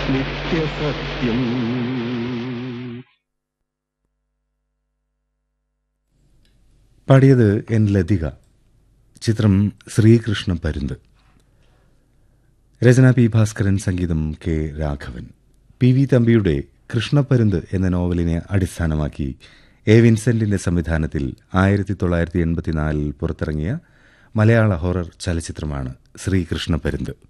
നിത്യസത്യം പാടിയത് എൻ ലതിക ചിത്രം ശ്രീകൃഷ്ണ പരുന്ത് രചന പി ഭാസ്കരൻ സംഗീതം കെ രാഘവൻ പി വി തമ്പിയുടെ കൃഷ്ണപ്പരുന്ത് എന്ന നോവലിനെ അടിസ്ഥാനമാക്കി എ വിൻസെന്റിന്റെ സംവിധാനത്തിൽ ആയിരത്തി തൊള്ളായിരത്തി എൺപത്തിനാലിൽ പുറത്തിറങ്ങിയ മലയാള ഹൊറർ ചലച്ചിത്രമാണ് ശ്രീകൃഷ്ണ പരുന്ത്